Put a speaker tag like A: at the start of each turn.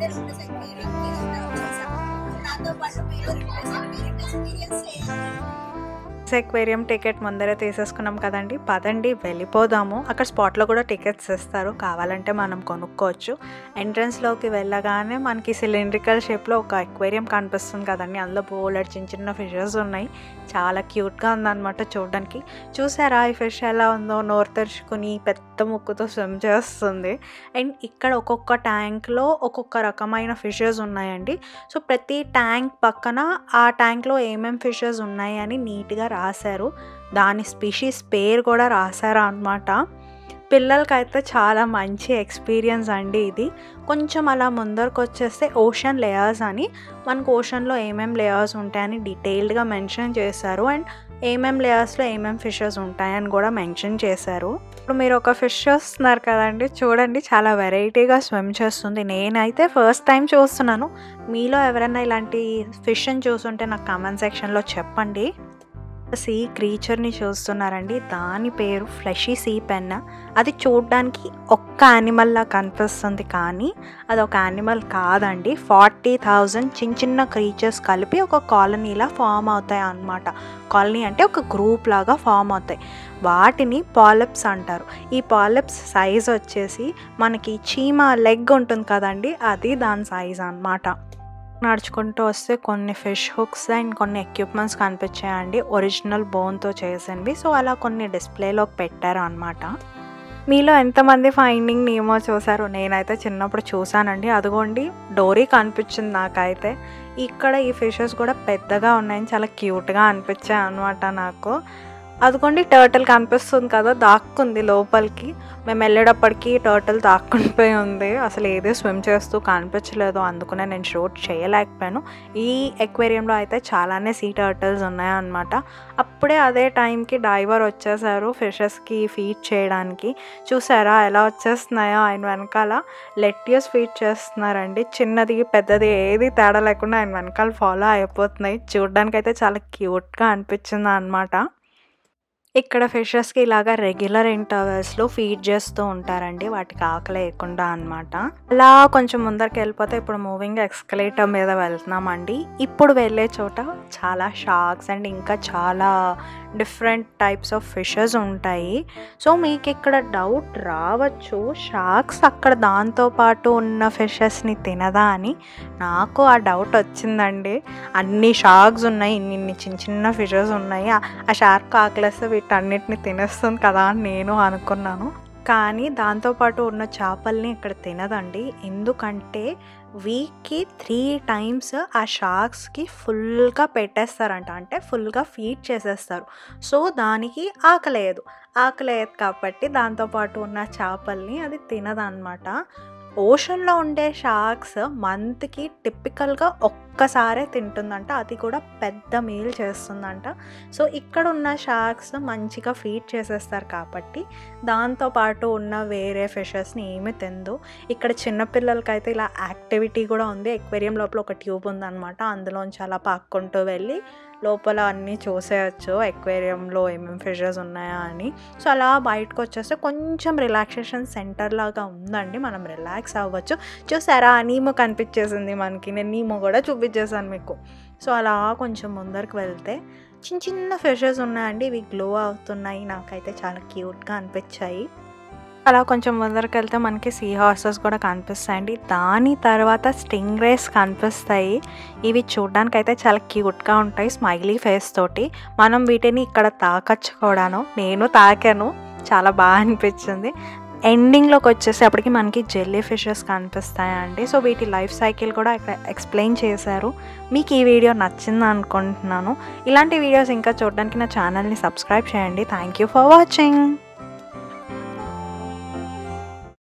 A: rupees నాతో పాటు మీరు ఎక్స్పీరియన్స్ చేయాలి
B: ఎక్వేరియం టికెట్ ముందరే తీసేసుకున్నాం కదండి పదండి వెళ్ళిపోదాము అక్కడ స్పాట్లో కూడా టికెట్స్ ఇస్తారు కావాలంటే మనం కొనుక్కోవచ్చు ఎంట్రన్స్లోకి వెళ్ళగానే మనకి సిలిండ్రికల్ షేప్లో ఒక ఎక్వేరియం కనిపిస్తుంది కదండి అందులో బోలెడ్ చిన్న చిన్న ఫిషెస్ ఉన్నాయి చాలా క్యూట్గా ఉందన్నమాట చూడడానికి చూసారా ఈ ఫిష్ ఎలా ఉందో నోరు తెరుచుకుని పెద్ద ముక్కుతో స్విమ్ చేస్తుంది అండ్ ఇక్కడ ఒక్కొక్క ట్యాంక్లో ఒక్కొక్క రకమైన ఫిషెస్ ఉన్నాయండి సో ప్రతి ట్యాంక్ పక్కన ఆ ట్యాంక్లో ఏమేం ఫిషెస్ ఉన్నాయి అని నీట్గా రాశారు దాని స్పీషీస్ పేరు కూడా రాశారు అనమాట పిల్లలకైతే చాలా మంచి ఎక్స్పీరియన్స్ అండి ఇది కొంచెం అలా ముందరకు వచ్చేస్తే ఓషన్ లేయర్స్ అని మనకు ఓషన్లో ఏమేం లేయర్స్ ఉంటాయని డీటెయిల్డ్గా మెన్షన్ చేశారు అండ్ ఏమేం లేయర్స్లో ఏమేం ఫిషెస్ ఉంటాయని కూడా మెన్షన్ చేశారు ఇప్పుడు మీరు ఒక ఫిష్ చూస్తున్నారు కదండి చూడండి చాలా వెరైటీగా స్విమ్ చేస్తుంది నేనైతే ఫస్ట్ టైం చూస్తున్నాను మీలో ఎవరైనా ఇలాంటి ఫిష్ని చూస్తుంటే నాకు కామెంట్ సెక్షన్లో చెప్పండి సీ క్రీచర్ని చూస్తున్నారండి దాని పేరు ఫ్లెషీ సీ పెన్ అది చూడడానికి ఒక్క యానిమల్లా కనిపిస్తుంది కానీ అది ఒక యానిమల్ కాదండి ఫార్టీ థౌజండ్ చిన్న చిన్న క్రీచర్స్ కలిపి ఒక కాలనీలా ఫామ్ అవుతాయి అన్నమాట కాలనీ అంటే ఒక గ్రూప్ లాగా ఫామ్ అవుతాయి వాటిని పాలిప్స్ అంటారు ఈ పాలిప్స్ సైజ్ వచ్చేసి మనకి చీమ లెగ్ ఉంటుంది కదండి అది దాని సైజ్ అన్నమాట నడుచుకుంటూ వస్తే కొన్ని ఫిష్ హుక్స్ అండ్ కొన్ని ఎక్విప్మెంట్స్ కనిపించాయండి ఒరిజినల్ బోన్తో చేసినవి సో అలా కొన్ని డిస్ప్లేలోకి పెట్టారు అనమాట మీలో ఎంతమంది ఫైండింగ్ నేమో చూసారు నేనైతే చిన్నప్పుడు చూసానండి అదిగోండి డోరీ కనిపించింది నాకైతే ఇక్కడ ఈ ఫిషెస్ కూడా పెద్దగా ఉన్నాయని చాలా క్యూట్గా అనిపించాయి అనమాట నాకు అదిగోండి టర్టిల్ కనిపిస్తుంది కదా దాక్కుంది లోపలికి మేము వెళ్ళేటప్పటికి టర్టిల్ దాక్కుండిపోయి ఉంది అసలు ఏది స్విమ్ చేస్తూ కనిపించలేదు అందుకనే నేను షూట్ చేయలేకపోయాను ఈ ఎక్వేరియంలో అయితే చాలానే సీ టర్టిల్స్ ఉన్నాయన్నమాట అప్పుడే అదే టైంకి డైవర్ వచ్చేసారు ఫిషెస్కి ఫీడ్ చేయడానికి చూసారా ఎలా వచ్చేస్తున్నాయో ఆయన వెనకాల లెట్యూస్ ఫీడ్ చేస్తున్నారండి చిన్నది పెద్దది ఏది తేడా లేకుండా ఆయన వెనకాల ఫాలో అయిపోతున్నాయి చూడడానికి అయితే చాలా క్యూట్గా అనిపించింది అనమాట ఇక్కడ ఫిషెస్కి ఇలాగా రెగ్యులర్ ఇంటర్వెల్స్లో ఫీడ్ చేస్తూ ఉంటారండి వాటికి ఆకలి వేయకుండా అనమాట అలా కొంచెం ముందరికి వెళ్ళిపోతే ఇప్పుడు మూవింగ్ ఎక్స్కలేటర్ మీద వెళ్తున్నామండి ఇప్పుడు వెళ్ళే చోట చాలా షార్క్స్ అండ్ ఇంకా చాలా డిఫరెంట్ టైప్స్ ఆఫ్ ఫిషెస్ ఉంటాయి సో మీకు ఇక్కడ డౌట్ రావచ్చు షార్క్స్ అక్కడ దాంతోపాటు ఉన్న ఫిషెస్ని తినదా అని నాకు ఆ డౌట్ వచ్చిందండి అన్ని షార్క్స్ ఉన్నాయి ఇన్ని ఇన్ని చిన్న చిన్న ఫిషెస్ ఉన్నాయి ఆ- ఆ షార్క్ ఆకలేస్తే వీటన్నిటిని తినేస్తుంది కదా అని నేను అనుకున్నాను కానీ దాంతోపాటు ఉన్న చేపల్ని ఇక్కడ తినదండి ఎందుకంటే వీక్కి త్రీ టైమ్స్ ఆ షార్క్స్కి ఫుల్గా పెట్టేస్తారంట అంటే ఫుల్గా ఫీడ్ చేసేస్తారు సో దానికి ఆకలేదు ఆకలేదు కాబట్టి దాంతోపాటు ఉన్న చేపల్ని అది తినదన్నమాట ఓషన్లో ఉండే షార్క్స్ మంత్కి టిపికల్గా ఒక్కసారే తింటుందంట అది కూడా పెద్ద మీల్ చేస్తుందంట సో ఇక్కడ ఉన్న షార్క్స్ మంచిగా ఫీడ్ చేసేస్తారు కాబట్టి దాంతోపాటు ఉన్న వేరే ఫిషెస్ని ఏమీ తిందు ఇక్కడ చిన్నపిల్లలకైతే ఇలా యాక్టివిటీ కూడా ఉంది ఎక్వేరియం లోపల ఒక ట్యూబ్ ఉందన్నమాట అందులోంచి అలా పాక్కుంటూ వెళ్ళి లోపల అన్నీ చూసేయచ్చు ఎక్వేరియంలో ఏమేమి ఫిషెస్ ఉన్నాయా అని సో అలా బయటకు వచ్చేస్తే కొంచెం రిలాక్సేషన్ సెంటర్ లాగా ఉందండి మనం రిలాక్స్ అవ్వచ్చు చూసారా నీమో కనిపించేసింది మనకి నేను నీమో కూడా చూపించేసాను మీకు సో అలా కొంచెం ముందరికి వెళ్తే చిన్న చిన్న ఫిషెస్ ఉన్నాయండి ఇవి గ్లో అవుతున్నాయి నాకైతే చాలా క్యూట్గా అనిపించాయి అలా కొంచెం ముందరికి వెళ్తే మనకి సీ హార్సెస్ కూడా కనిపిస్తాయండి దాని తర్వాత స్టింగ్ రేస్ కనిపిస్తాయి ఇవి చూడడానికి అయితే చాలా క్యూట్గా ఉంటాయి స్మైలీ ఫేస్ తోటి మనం వీటిని ఇక్కడ తాకచ్చు కూడాను నేను తాకాను చాలా బాగా అనిపించింది ఎండింగ్లోకి వచ్చేసేపటికి మనకి జెల్లీ ఫిషెస్ కనిపిస్తాయండి సో వీటి లైఫ్ సైకిల్ కూడా ఇక్కడ ఎక్స్ప్లెయిన్ చేశారు మీకు ఈ వీడియో నచ్చింది అనుకుంటున్నాను ఇలాంటి వీడియోస్ ఇంకా చూడడానికి నా ఛానల్ని సబ్స్క్రైబ్ చేయండి థ్యాంక్ యూ ఫర్ వాచింగ్